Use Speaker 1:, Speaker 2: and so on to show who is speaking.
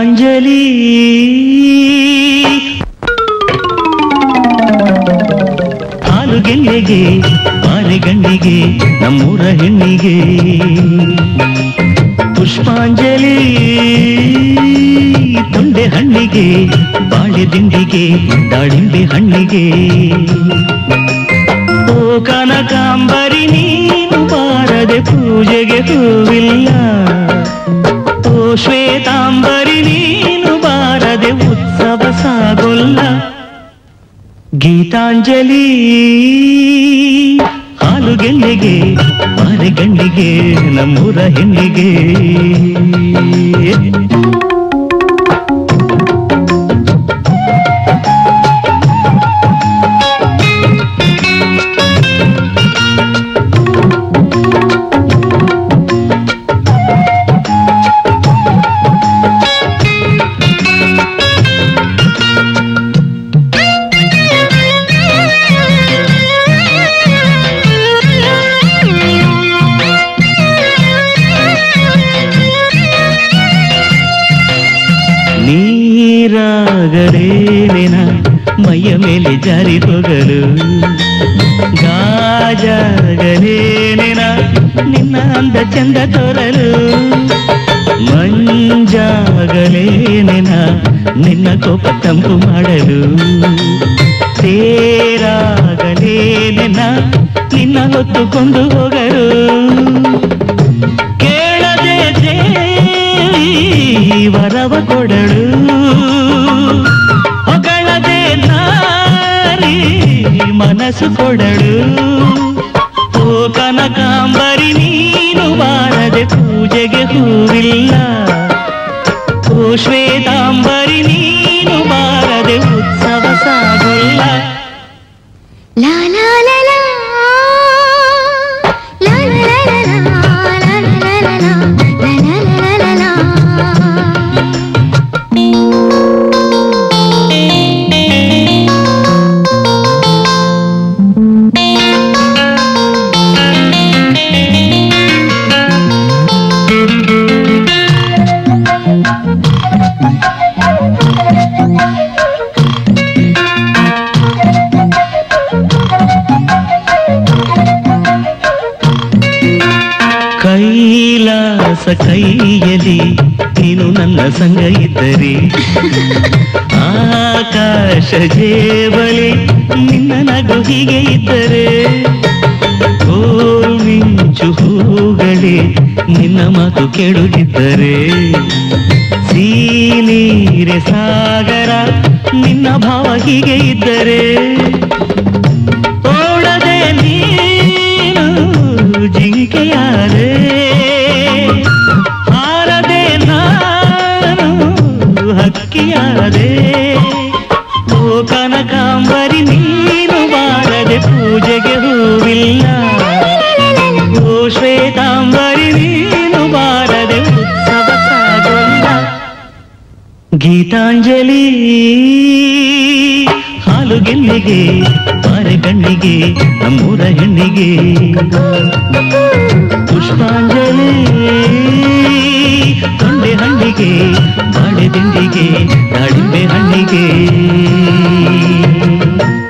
Speaker 1: ಗೀತಾಂಜಲಿ ಹಾಲು ಗೆಲ್ಲೆಗೆ ಬಾರೆಗಣ್ಣಿಗೆ ನಮ್ಮೂರ ಹೆಣ್ಣಿಗೆ ಪುಷ್ಪಾಂಜಲಿ ತೊಂಡೆ ಹಣ್ಣಿಗೆ ಬಾಳೆ ದಿಂಡಿಗೆ ದಾಳಿಂಬೆ ಹಣ್ಣಿಗೆ ಓ ಕನಕಾಂಬರಿ ನೀನು ಬಾರದೆ ಪೂಜೆಗೆ ಹೂವಿಲ್ಲ ಓ ಶ್ವೇತಾಂಬರಿ ನೀನು ಬಾರದೆ ಉತ್ಸವ ಸಾಗೊಲ್ಲ ಗೀತಾಂಜಲಿ ಹಾಲು ಗೆಲ್ಲೆಗೆ ಬಾರೆ ಗಂಡಿಗೆ ನಮ್ಮೂರ ಹೆಣ್ಣಿಗೆ ನೀರಾಗಲೇನೆನ ಮೈಯ ಮೇಲೆ ಜಾರಿ ಹೋಗಲು ಗಾಜಾಗಲೇನೆನ ನಿನ್ನ ಅಂದ ಚಂದ ತೋರಲು ಮಂಜಾಗಲೇನೆನ ನಿನ್ನ ಕೋಪ ತಂಪು ಮಾಡಲು ತೇರಾಗಲೇನೆನ ನಿನ್ನ ಹೊತ್ತುಕೊಂಡು ಹೋಗಲು ಕೇಳದೆ ದೇವಿ ವರವ ಕೊಡಳು ಹೊಗಳದೆ ನಾರಿ ಮನಸ್ಸು ಕೊಡಳು ಓ ಕನಕಾಂಬರಿ ನೀನು ಬಾರದೆ ಪೂಜೆಗೆ ಹೂವಿಲ್ಲ ಓ ಶ್ವೇತಾಂಬರಿ ನೀನು ಬಾರದೆ ಉತ್ಸವ ಸಾಗಲ್ಲ
Speaker 2: ಲಾ ಲಾ ಲಾ ಲಾ. ಲಾ ಲಾ ಲಾ ಲಾ ಲಾ. ಲಾ ಲಾ ಲಾ ಲಾ ಲಾ. ಲಾ ಲಾ ಲಾ ಲಾ ಲಾ.
Speaker 1: ಕೈಲಾಸ ಕೈಯಲ್ಲಿ ನೀನು ನನ್ನ ಸಂಗ ಇದ್ದರೆ ಆಕಾಶ ಜೇಬಲಿ ನಿನ್ನ ನಗು ಹೀಗೆ ಇದ್ದರೆ ಓ ಮಿಂಚು ಹೂಗಳೇ ನಿನ್ನ ಮಾತು ಕೆಡುಗಿದ್ದರೆ ಸೀನೀರೆ ಸಾಗರ ನಿನ್ನ ಭಾವ ಹೀಗೆ ಇದ್ದರೆ ಓಡದೆ ನೀನು ಜಿಂಕೆಯಾದೆ ಹಾರದೆ ನಾನು ಹಕ್ಕಿಯಾದೆ ಓ ಕನಕಾಂಬರಿ ನೀನು ಬಾರದೆ ಪೂಜೆಗೆ ಹೂವಿಲ್ಲ ಓ ಶ್ವೇತಾಂಬರಿ ನೀನು ಬಾರದೆ ಉತ್ಸವ ಸಾಗೊಲ್ಲ ಗೀತಾಂಜಲಿ ಹಾಲು ಗೆಲ್ಲಿಗೆ ಬಾರೆ ಗಣ್ಣಿಗೆ ನಮ್ಮೂರ ಹೆಣ್ಣಿಗೆ ಪುಷ್ಪಾಂಜಲಿ ತೊಂಡೆ ಹಣ್ಣಿಗೆ ಬಾಳೆ ದಿಂಡಿಗೆ ದಾಳಿಂಬೆ ಹಣ್ಣಿಗೆ